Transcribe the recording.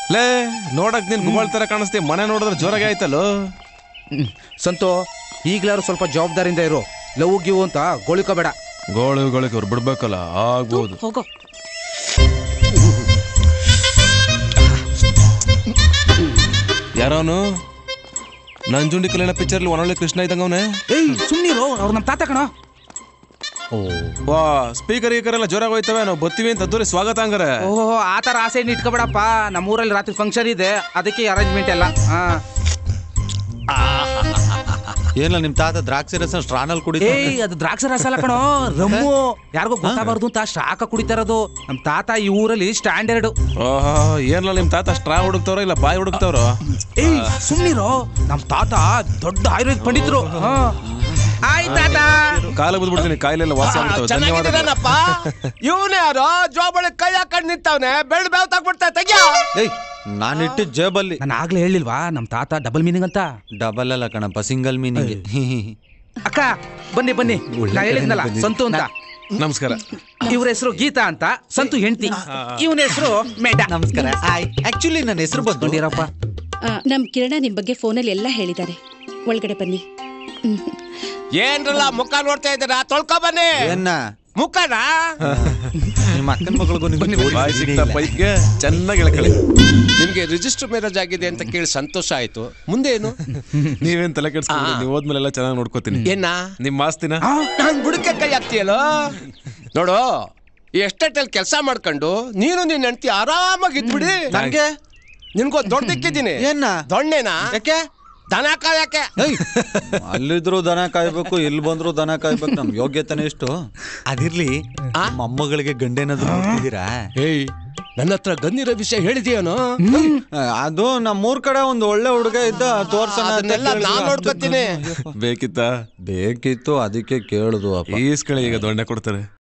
ಲೇ ನೋಡಕ್ ನೀನ್ ಗುಬಾಳ್ ತರ ಕಾಣಿಸ್ತಿ ಮನೆ ನೋಡಿದ್ರೆ ಜೋರಾಗಿ ಆಯ್ತಲ್ಲೋ ಹ್ಮ್. ಸಂತು ಈಗ್ಲಾರು ಸ್ವಲ್ಪ ಜವಾಬ್ದಾರಿಯಿಂದ ಇರು ಲವ್ ಗಿವ್ ಅಂತ ಗೋಳಿಕೋಬೇಡ ಗೋಳು ಗೋಳಕ್ಕೆ ಅವ್ರು ಬಿಡ್ಬೇಕಲ್ಲ ಆಗ್ಬೋದು ಹೋಗೋ ಯಾರೋನು ನಂಜುಂಡಿ ಕಲ್ಯಾಣ ಪಿಕ್ಚರ್ ಒನೊಳ್ಳೆ ಕೃಷ್ಣ ಇದ್ದಂಗ ಅವನೇ ಏಯ್ ಸುಮ್ನಿರು ಅವ್ರು ನಮ್ಮ ತಾತ ಕಣೋ ವಾ ಸ್ಪೀಕರ್ ಗೀಕರ್ ಎಲ್ಲ ಜೋರಾಗಿ ಹೋಯ್ತವೆ ನಾವು ಬತ್ತೀವಿ ಅಂತ ಅದ್ದೂರಿ ಸ್ವಾಗತ ಹಂಗಾರೆ ಓಹೋ ಆ ಥರ ಆಸೆ ಇಟ್ಕೋಬೇಡಪ್ಪ ನಮ್ಮೂರಲ್ಲಿ ರಾತ್ರಿ ಫಂಕ್ಷನ್ ಇದೆ ಅದಕ್ಕೆ ಅರೇಂಜ್ಮೆಂಟ್ ಎಲ್ಲ ಹಾ ಏನಿಲ್ಲ ನಿಮ್ ತಾತ ದ್ರಾಕ್ಷಿ ರಸ ಸ್ಟ್ರಾನಲ್ಲಿ ಕುಡಿತ ಏಯ್ ಅದು ದ್ರಾಕ್ಷಿ ರಸ ಅಲ್ಲ ಕಣೋ ರಮ್ಮು ಯಾರಿಗೂ ಗೊತ್ತಾಗಬಾರ್ದು ಅಂತ ಶಾಖ ಕುಡಿತಾ ಇರೋದು ನಮ್ಮ ತಾತ ಈ ಊರಲ್ಲಿ ಸ್ಟ್ಯಾಂಡರ್ಡ್ ಓಹೋ ಏನ್ಲ ನಿಮ್ ತಾತ ಸ್ಟ್ರಾ ಹುಡುಕ್ತವ್ರ ಇಲ್ಲ ಬಾಯಿ ಹುಡುಕ್ತವ್ರ ಏಯ್ ಸುಮ್ನಿರೋ ನಮ್ಮ ತಾತ ದೊಡ್ಡ ಆಯುರ್ವೇದ ಪಂಡಿತರು ಹಾ ಆಯ್ ತಾತ ಕಾಲ ಬಿದ್ಬಿಡ್ತೀನಿ ಕಾಯಿಲೆಲ್ಲ ವಾಸಿ ಆಗ್ಬಿಡ್ತವೆ ಧನ್ಯವಾದ ಚೆನ್ನಾಗಿದ್ದೀರನಪ್ಪ ಇವನೇ ಯಾರೋ ಜೋಬಳಿ ಕೈ ಹಾಕೊಂಡು ನಿಂತವನೆ ಬೆಳ್ಳ ಬೇವ್ ತಗ್ಬಿಡ್ತಾ ತೆಗ್ಯ ಏಯ್ ನಾನು ಇಟ್ಟಿದ್ ಜೇಬಲ್ಲಿ ನಾನು ಆಗ್ಲೇ ಹೇಳಿಲ್ವಾ ನಮ್ಮ ತಾತ ಡಬಲ್ ಮೀನಿಂಗ್ ಅಂತ ಡಬಲ್ ಅಲ್ಲ ಕಣಪ್ಪ ಸಿಂಗಲ್ ಮೀನಿಂಗ್ ಅಕ್ಕ ಬನ್ನಿ ಬನ್ನಿ ನಾ ಹೇಳಿದ್ನಲ್ಲ ಸಂತು ಅಂತ ನಮಸ್ಕಾರ ಇವ್ರ ಹೆಸರು ಗೀತಾ ಅಂತ ಸಂತು ಹೆಂಡತಿ ಇವನ ಹೆಸರು ಮೇಡ ನಮಸ್ಕಾರ ಆಕ್ಚುಲಿ ನನ್ನ ಹೆಸರು ಬಂದು ನೋಡಿರಪ್ಪ ಆ, ನಮ್ ಕಿರಣ ನಿಮ್ ಬಗ್ಗೆ ಫೋನಲ್ಲಿ ಎಲ್ಲ ಹೇಳಿದ್ದಾರೆ ಒಳಗಡೆ ಬನ್ನಿ ಹ್ಮ್. ಏನ್ರಲ್ಲ ಮುಖ ನೋಡ್ತಾ ಇದ್ದೀರಾ ತೊಳ್ಕೊ ಬನ್ನಿ ಏನ ಮುಖನ ನಿಮ್ಮ ಅಕ್ಕನ ಮಗಳಿಗೂ ನಿಮ್ಗೆ ಬಾಯಿ ಸಿಕ್ತ ಪೈಪ್ಗೆ ಚೆನ್ನಾಗಿ ಎಳ್ಕಳಿ ನಿಮ್ಗೆ ರಿಜಿಸ್ಟರ್ ಮ್ಯಾರೇಜ್ ಆಗಿದೆ ಅಂತ ಕೇಳಿ ಸಂತೋಷ ಆಯ್ತು ಮುಂದೆ ಏನು ನೀವೇನ್ ತಲೆ ಕೆಡ್ಸ್ಕೊಂಡ್ರಿ ನೀವು ಹೋದ್ಮೇಲೆ ಎಲ್ಲ ಚೆನ್ನಾಗಿ ನೋಡ್ಕೋತೀನಿ ಏನ ನಿಮ್ ಆಸ್ತಿನ ನಾನ್ ಬುಡಕ್ಕೆ ಕೈ ಹಾಕ್ತೀಯಲ್ಲೋ ನೋಡು ಈ ಎಸ್ಟೇಟಲ್ಲಿ ಕೆಲಸ ಮಾಡ್ಕೊಂಡು ನೀನು ನಿನ್ನ ಹೆಂಡತಿ ಆರಾಮಾಗಿ ಇದ್ಬಿಡಿ ನಂಗೆ ನಿನ್ಗೊಂದ್ ದೊಡ್ಡ ದಿಕ್ಕಿದ್ದೀನಿ ಏನ ದೊಣ್ಣೆನಾ ಯಾಕೆ ದನ ಕಾಯಕ್ಕೆ ಏಯ್, ಅಲ್ಲಿದ್ರು ದನ ಕಾಯ್ಬೇಕು ಇಲ್ಲಿ ಬಂದ್ರು ದನ ಕಾಯ್ಬೇಕು ನಮ್ ಯೋಗ್ಯತೆನೇ ಎಷ್ಟು ಅದಿರ್ಲಿ ಮೊಮ್ಮಗಳಿಗೆ ಗಂಡೇನಾದ್ರು ನೋಡ್ತಿದ್ದೀರಾ ಏಯ್ ನನ್ನ ಹತ್ರ ಗಂದಿರೋ ವಿಷಯ ಹೇಳಿದೀಯನೋ ಅದು ನಮ್ಮೂರ್ ಕಡೆ ಒಂದು ಒಳ್ಳೆ ಹುಡುಗ ಇದ್ದ ತೋರ್ಸಣ ಅಂತ ಅದನ್ನೆಲ್ಲ ಕೇಳಿದ್ರು. ನಾನ್ ನೋಡ್ಕೊತೀನಿ ಬೇಕಿತ್ತ ಬೇಕಿತ್ತು ಅದಕ್ಕೆ ಕೇಳುದು ಅಪ್ಪ ಈಸ್ಕಳಿ ಈಗ ದೊಣ್ಣೆ ಕೊಡ್ತಾರೆ